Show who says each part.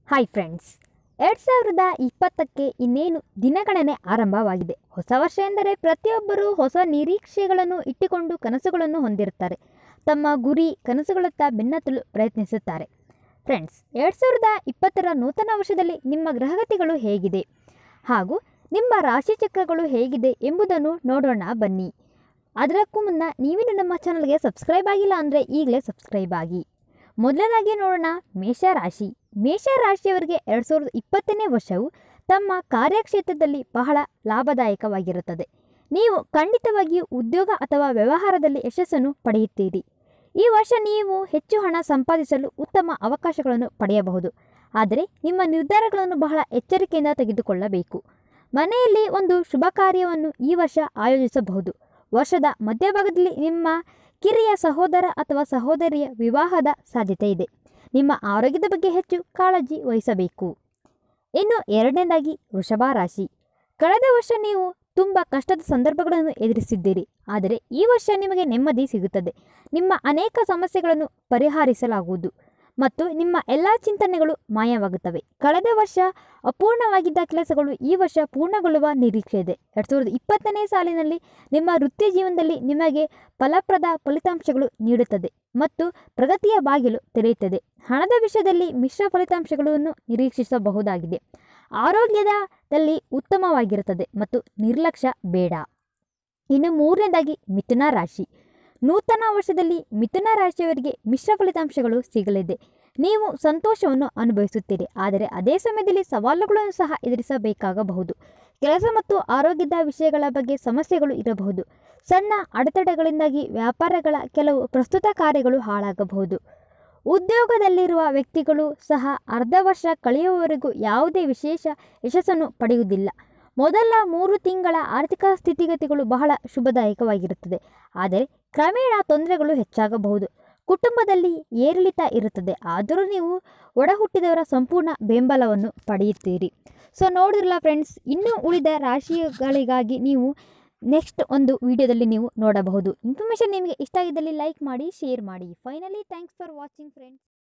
Speaker 1: hi friends ಎರಡು ಸಾವಿರದ ಇಪ್ಪತ್ತಕ್ಕೆ ಇನ್ನೇನು ದಿನಗಣನೆ ಆರಂಭವಾಗಿದೆ ಹೊಸ ವರ್ಷ ಎಂದರೆ ಪ್ರತಿಯೊಬ್ಬರೂ ಹೊಸ ನಿರೀಕ್ಷೆಗಳನ್ನು ಇಟ್ಟುಕೊಂಡು ಕನಸುಗಳನ್ನು ಹೊಂದಿರುತ್ತಾರೆ ತಮ್ಮ ಗುರಿ ಕನಸುಗಳತ್ತ ಬೆನ್ನತ್ತಲು ಪ್ರಯತ್ನಿಸುತ್ತಾರೆ ಫ್ರೆಂಡ್ಸ್ ಎರಡು ಸಾವಿರದ ಇಪ್ಪತ್ತರ ನೂತನ ವರ್ಷದಲ್ಲಿ ನಿಮ್ಮ ಗ್ರಹಗತಿಗಳು ಹೇಗಿದೆ ಹಾಗೂ ನಿಮ್ಮ ರಾಶಿಚಕ್ರಗಳು ಹೇಗಿದೆ ಎಂಬುದನ್ನು ನೋಡೋಣ ಬನ್ನಿ ಅದಕ್ಕೂ ಮುನ್ನ ನೀವಿನ್ನು ನಮ್ಮ ಚಾನಲ್ಗೆ ಸಬ್ಸ್ಕ್ರೈಬ್ ಆಗಿಲ್ಲ ಅಂದರೆ ಈಗಲೇ ಸಬ್ಸ್ಕ್ರೈಬ್ ಆಗಿ ಮೊದಲನೇದಾಗಿ ನೋಡೋಣ ಮೇಷರಾಶಿ ಮೇಷರಾಶಿಯವರಿಗೆ ಎರಡು ಸಾವಿರದ ಇಪ್ಪತ್ತನೇ ವರ್ಷವು ತಮ್ಮ ಕಾರ್ಯಕ್ಷೇತ್ರದಲ್ಲಿ ಬಹಳ ಲಾಭದಾಯಕವಾಗಿರುತ್ತದೆ ನೀವು ಖಂಡಿತವಾಗಿಯೂ ಉದ್ಯೋಗ ಅಥವಾ ವ್ಯವಹಾರದಲ್ಲಿ ಯಶಸ್ಸನ್ನು ಪಡೆಯುತ್ತೀರಿ ಈ ವರ್ಷ ನೀವು ಹೆಚ್ಚು ಹಣ ಸಂಪಾದಿಸಲು ಉತ್ತಮ ಅವಕಾಶಗಳನ್ನು ಪಡೆಯಬಹುದು ಆದರೆ ನಿಮ್ಮ ನಿರ್ಧಾರಗಳನ್ನು ಬಹಳ ಎಚ್ಚರಿಕೆಯಿಂದ ತೆಗೆದುಕೊಳ್ಳಬೇಕು ಮನೆಯಲ್ಲಿ ಒಂದು ಶುಭ ಕಾರ್ಯವನ್ನು ಈ ವರ್ಷ ಆಯೋಜಿಸಬಹುದು ವರ್ಷದ ಮಧ್ಯಭಾಗದಲ್ಲಿ ನಿಮ್ಮ ಕಿರಿಯ ಸಹೋದರ ಅಥವಾ ಸಹೋದರಿಯ ವಿವಾಹದ ಸಾಧ್ಯತೆ ಇದೆ ನಿಮ್ಮ ಆರೋಗ್ಯದ ಬಗ್ಗೆ ಹೆಚ್ಚು ಕಾಳಜಿ ವಹಿಸಬೇಕು ಇನ್ನು ಎರಡನೇದಾಗಿ ವೃಷಭ ರಾಶಿ ಕಳೆದ ವರ್ಷ ನೀವು ತುಂಬ ಕಷ್ಟದ ಸಂದರ್ಭಗಳನ್ನು ಎದುರಿಸಿದ್ದೀರಿ ಆದರೆ ಈ ವರ್ಷ ನಿಮಗೆ ನೆಮ್ಮದಿ ಸಿಗುತ್ತದೆ ನಿಮ್ಮ ಅನೇಕ ಸಮಸ್ಯೆಗಳನ್ನು ಪರಿಹರಿಸಲಾಗುವುದು ಮತ್ತು ನಿಮ್ಮ ಎಲ್ಲ ಚಿಂತನೆಗಳು ಮಾಯವಾಗುತ್ತವೆ ಕಳೆದ ವರ್ಷ ಅಪೂರ್ಣವಾಗಿದ್ದ ಕೆಲಸಗಳು ಈ ವರ್ಷ ಪೂರ್ಣಗೊಳ್ಳುವ ನಿರೀಕ್ಷೆ ಇದೆ ಎರಡು ಸಾವಿರದ ಇಪ್ಪತ್ತನೇ ಸಾಲಿನಲ್ಲಿ ನಿಮ್ಮ ವೃತ್ತಿ ಜೀವನದಲ್ಲಿ ನಿಮಗೆ ಫಲಪ್ರದ ಫಲಿತಾಂಶಗಳು ನೀಡುತ್ತದೆ ಮತ್ತು ಪ್ರಗತಿಯ ಬಾಗಿಲು ತೆರೆಯುತ್ತದೆ ಹಣದ ವಿಷಯದಲ್ಲಿ ಮಿಶ್ರ ಫಲಿತಾಂಶಗಳನ್ನು ನಿರೀಕ್ಷಿಸಬಹುದಾಗಿದೆ ಆರೋಗ್ಯದಲ್ಲಿ ಉತ್ತಮವಾಗಿರುತ್ತದೆ ಮತ್ತು ನಿರ್ಲಕ್ಷ್ಯ ಬೇಡ ಇನ್ನು ಮೂರನೇದಾಗಿ ಮಿಥುನ ರಾಶಿ ನೂತನ ವರ್ಷದಲ್ಲಿ ಮಿಥುನ ರಾಶಿಯವರಿಗೆ ಮಿಶ್ರ ಫಲಿತಾಂಶಗಳು ಸಿಗಲಿದೆ ನೀವು ಸಂತೋಷವನ್ನು ಅನುಭವಿಸುತ್ತೀರಿ ಆದರೆ ಅದೇ ಸಮಯದಲ್ಲಿ ಸವಾಲುಗಳನ್ನು ಸಹ ಎದುರಿಸಬೇಕಾಗಬಹುದು ಕೆಲಸ ಮತ್ತು ಆರೋಗ್ಯದ ವಿಷಯಗಳ ಬಗ್ಗೆ ಸಮಸ್ಯೆಗಳು ಇರಬಹುದು ಸಣ್ಣ ಅಡೆತಡೆಗಳಿಂದಾಗಿ ವ್ಯಾಪಾರಗಳ ಕೆಲವು ಪ್ರಸ್ತುತ ಕಾರ್ಯಗಳು ಹಾಳಾಗಬಹುದು ಉದ್ಯೋಗದಲ್ಲಿರುವ ವ್ಯಕ್ತಿಗಳು ಸಹ ಅರ್ಧ ವರ್ಷ ಕಳೆಯುವವರೆಗೂ ಯಾವುದೇ ವಿಶೇಷ ಯಶಸ್ಸನ್ನು ಪಡೆಯುವುದಿಲ್ಲ ಮೊದಲ ಮೂರು ತಿಂಗಳ ಆರ್ಥಿಕ ಸ್ಥಿತಿಗತಿಗಳು ಬಹಳ ಶುಭದಾಯಕವಾಗಿರುತ್ತದೆ ಆದರೆ ಕ್ರಮೇಣ ತೊಂದರೆಗಳು ಹೆಚ್ಚಾಗಬಹುದು ಕುಟುಂಬದಲ್ಲಿ ಏರಿಳಿತ ಇರುತ್ತದೆ ಆದರೂ ನೀವು ಒಡ ಹುಟ್ಟಿದವರ ಸಂಪೂರ್ಣ ಬೆಂಬಲವನ್ನು ಪಡೆಯುತ್ತೀರಿ ಸೊ ನೋಡಿದ್ರಲ್ಲ ಫ್ರೆಂಡ್ಸ್ ಇನ್ನೂ ಉಳಿದ ರಾಶಿಗಳಿಗಾಗಿ ನೀವು ನೆಕ್ಸ್ಟ್ ಒಂದು ವಿಡಿಯೋದಲ್ಲಿ ನೀವು ನೋಡಬಹುದು ಇನ್ಫಾರ್ಮೇಷನ್ ನಿಮಗೆ ಇಷ್ಟ ಆಗಿದ್ದಲ್ಲಿ ಲೈಕ್ ಮಾಡಿ ಶೇರ್ ಮಾಡಿ finally thanks for watching friends